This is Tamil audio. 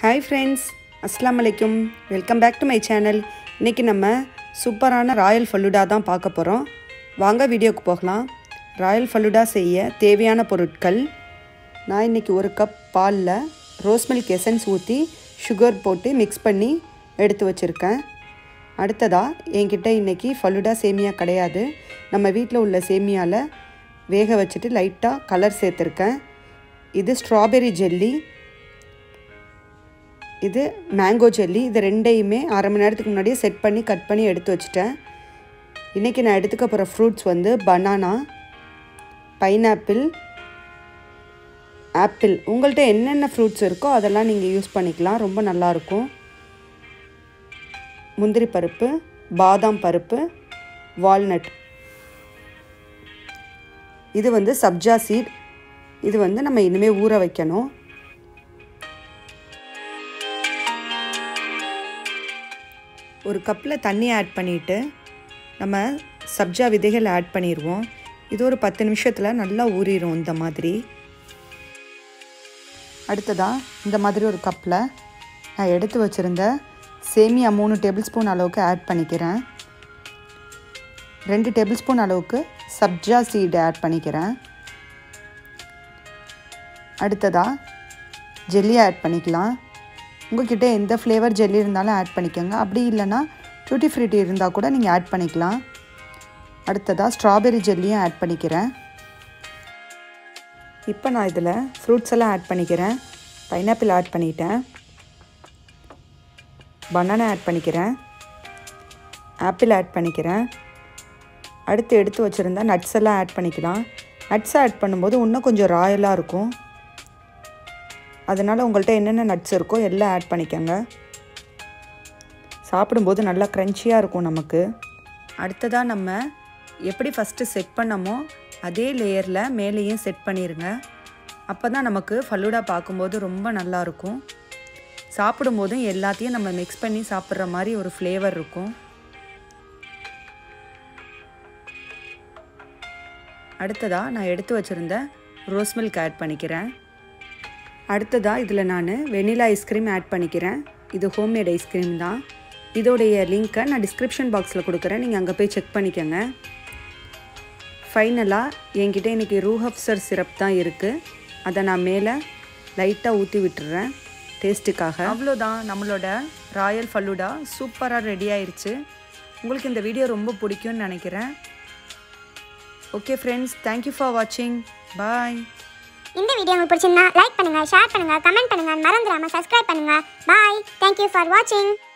ஹாய் ஃப்ரெண்ட்ஸ் அஸ்லாம் வலைக்கும் welcome back to my channel இன்றைக்கி நம்ம சூப்பரான ராயல் ஃபலூடா தான் பார்க்க போகிறோம் வாங்க வீடியோக்கு போகலாம் ராயல் ஃபலூடா செய்ய தேவையான பொருட்கள் நான் இன்றைக்கி ஒரு கப் பாலில் ரோஸ் மில்க் எசன்ஸ் ஊற்றி சுகர் போட்டு மிக்ஸ் பண்ணி எடுத்து வச்சுருக்கேன் அடுத்ததாக என்கிட்ட இன்றைக்கி ஃபலூடா சேமியா கிடையாது நம்ம வீட்டில் உள்ள சேமியாவில் வேக வச்சுட்டு லைட்டாக கலர் சேர்த்துருக்கேன் இது ஸ்ட்ராபெரி ஜெல்லி இது மேங்கோ ஜெல்லி இது ரெண்டையுமே அரை மணி நேரத்துக்கு முன்னாடியே செட் பண்ணி கட் பண்ணி எடுத்து வச்சுட்டேன் இன்றைக்கி நான் எடுத்துக்க போகிற ஃப்ரூட்ஸ் வந்து பனானா பைனாப்பிள் ஆப்பிள் உங்கள்கிட்ட என்னென்ன ஃப்ரூட்ஸ் இருக்கோ அதெல்லாம் நீங்கள் யூஸ் பண்ணிக்கலாம் ரொம்ப நல்லாயிருக்கும் முந்திரி பருப்பு பாதாம் பருப்பு வால்நட் இது வந்து சப்ஜா சீட் இது வந்து நம்ம இனிமேல் ஊற வைக்கணும் ஒரு கப்பில் தண்ணி ஆட் பண்ணிவிட்டு நம்ம சப்ஜா விதைகள் ஆட் பண்ணிடுவோம் இது ஒரு பத்து நிமிஷத்தில் நல்லா ஊறிடும் இந்த மாதிரி அடுத்ததாக இந்த மாதிரி ஒரு கப்பில் நான் எடுத்து வச்சுருந்த சேமியா மூணு டேபிள் ஸ்பூன் அளவுக்கு ஆட் பண்ணிக்கிறேன் ரெண்டு டேபிள் ஸ்பூன் அளவுக்கு சப்ஜா சீடு ஆட் பண்ணிக்கிறேன் அடுத்ததாக ஜெல்லி ஆட் பண்ணிக்கலாம் உங்கள்கிட்ட எந்த ஃப்ளேவர் ஜெல்லி இருந்தாலும் ஆட் பண்ணிக்கோங்க அப்படி இல்லைன்னா டூட்டி ஃப்ரூட்டி இருந்தால் கூட நீங்கள் ஆட் பண்ணிக்கலாம் அடுத்ததாக ஸ்ட்ராபெரி ஜெல்லியும் ஆட் பண்ணிக்கிறேன் இப்போ நான் இதில் ஃப்ரூட்ஸ் எல்லாம் ஆட் பண்ணிக்கிறேன் பைனாப்பிள் ஆட் பண்ணிட்டேன் பனானா ஆட் பண்ணிக்கிறேன் ஆப்பிள் ஆட் பண்ணிக்கிறேன் அடுத்து எடுத்து வச்சுருந்தா நட்ஸ் எல்லாம் ஆட் பண்ணிக்கலாம் நட்ஸ் ஆட் பண்ணும்போது இன்னும் கொஞ்சம் ராயலாக இருக்கும் அதனால் உங்கள்கிட்ட என்னென்ன நட்ஸ் இருக்கோ எல்லாம் ஆட் பண்ணிக்கோங்க சாப்பிடும்போது நல்லா க்ரன்ச்சியாக இருக்கும் நமக்கு அடுத்ததாக நம்ம எப்படி ஃபஸ்ட்டு செட் பண்ணமோ அதே லேயரில் மேலேயும் செட் பண்ணிடுங்க அப்போ தான் நமக்கு ஃபலூடா பார்க்கும்போது ரொம்ப நல்லாயிருக்கும் சாப்பிடும்போதும் எல்லாத்தையும் நம்ம மிக்ஸ் பண்ணி சாப்பிட்ற மாதிரி ஒரு ஃப்ளேவர் இருக்கும் அடுத்ததாக நான் எடுத்து வச்சுருந்த ரோஸ் மில்க் ஆட் பண்ணிக்கிறேன் அடுத்ததாக இதில் நான் வெனிலா ஐஸ்கிரீம் ஆட் பண்ணிக்கிறேன் இது ஹோம்மேட் ஐஸ்கிரீம் தான் இதோடைய லிங்க்கை நான் டிஸ்கிரிப்ஷன் பாக்ஸில் கொடுக்குறேன் நீங்கள் அங்கே போய் செக் பண்ணிக்கோங்க ஃபைனலாக என்கிட்ட இன்றைக்கி ரூஹப்சர் சிரப் தான் இருக்குது அதை நான் மேலே லைட்டாக ஊற்றி விட்டுறேன் டேஸ்ட்டுக்காக அவ்வளோதான் நம்மளோட ராயல் ஃபல்லூடா சூப்பராக ரெடி ஆயிடுச்சு உங்களுக்கு இந்த வீடியோ ரொம்ப பிடிக்கும்னு நினைக்கிறேன் ஓகே ஃப்ரெண்ட்ஸ் தேங்க்யூ ஃபார் வாட்சிங் பாய் இந்த வீடியோ உங்களுக்கு பிடிச்சிருந்தா லைக் பண்ணுங்க ஷேர் பண்ணுங்க கமெண்ட் பண்ணுங்க மறந்துடாம சப்ஸ்கிரைப் பண்ணுங்க பாய் தேங்க்யூ ஃபார் வாட்சிங்